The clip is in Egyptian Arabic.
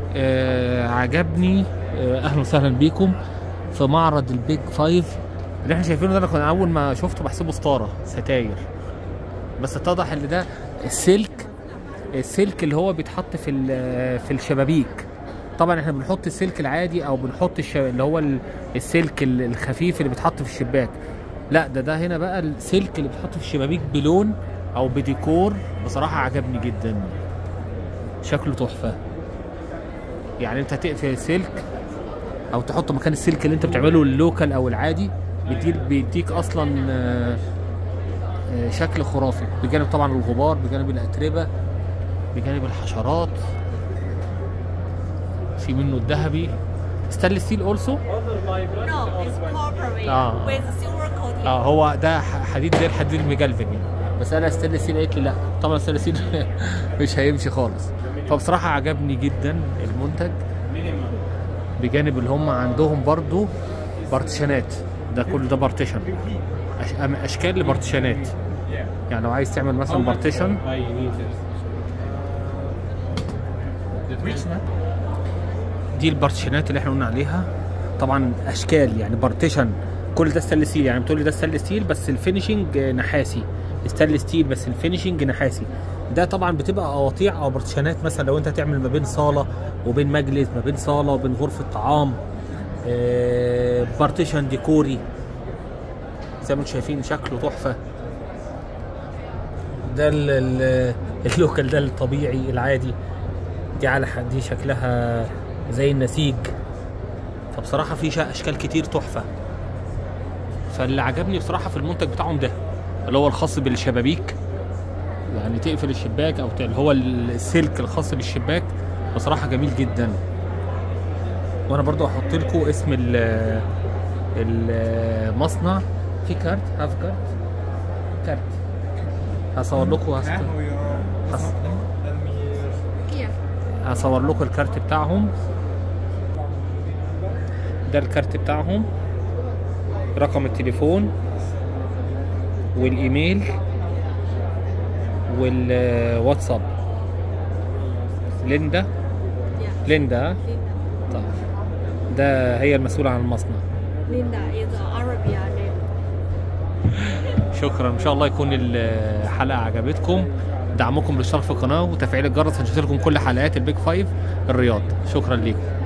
آه عجبني آه اهلا وسهلا بيكم في معرض البيج فايف اللي احنا شايفينه ده انا كنت اول ما شفته بحسبه ستاره ستاير بس اتضح ان ده السلك السلك اللي هو بيتحط في ال- في الشبابيك طبعا احنا بنحط السلك العادي او بنحط الش... اللي هو ال- السلك ال- الخفيف اللي بيتحط في الشباك لا ده ده هنا بقى السلك اللي بيتحط في الشبابيك بلون او بديكور بصراحه عجبني جدا شكله تحفه يعني انت تقفل سلك او تحطه مكان السلك اللي انت بتعمله اللوكال او العادي بيديك بيديك اصلا آه، آه، شكل خرافي بجانب طبعا الغبار بجانب الاتربه بجانب الحشرات في منه الذهبي ستانلس ستيل اولسو No, it's corporate Ah. with silver coating. اه هو ده ح- حديد زي الحديد المجلفن يعني بس انا ستانلس ستيل قالت لي لا طبعا ستانلس ستيل مش هيمشي خالص فبصراحه عجبني جدا المنتج بجانب اللي هم عندهم برضو بارتيشنات ده كل ده بارتيشن أش... أم- اشكال لبارتيشنات يعني لو عايز تعمل مثلا بارتيشن دي البارتيشنات اللي احنا قلنا عليها طبعا اشكال يعني بارتيشن كل ده ستانلس ستيل يعني بتقول لي ده ستانلس ستيل بس الفينشنج نحاسي ستانلس ستيل بس الفينشنج نحاسي ده طبعا بتبقى قواطيع او بارتيشنات مثلا لو انت هتعمل ما بين صاله وبين مجلس ما بين صاله وبين غرفه طعام آه، بارتيشن ديكوري زي ما انتم شايفين شكله تحفه ده ال- ال- اللوكال ده الطبيعي العادي دي على حد دي شكلها زي النسيج فبصراحه في شا- اشكال كتير تحفه فاللي عجبني بصراحه في المنتج بتاعهم ده اللي هو الخاص بالشبابيك يعني تقفل الشباك او ت- اللي هو السلك الخاص بالشباك بصراحه جميل جدا وانا برضو هحط لكم اسم ال- المصنع في كارت هاف كارت كارت هصور لكم هست... هس... هصور لكم الكارت بتاعهم ده الكارت بتاعهم رقم التليفون والايميل والواتساب ليندا Yeah, ليندا Linda. طيب ده هي المسؤولة عن المصنع Linda is an Arabian name. شكرا ان شاء الله يكون الحلقة عجبتكم دعمكم بالاشتراك في القناة وتفعيل الجرس عشان يوصلكم كل حلقات البيج فايف الرياض شكرا ليكم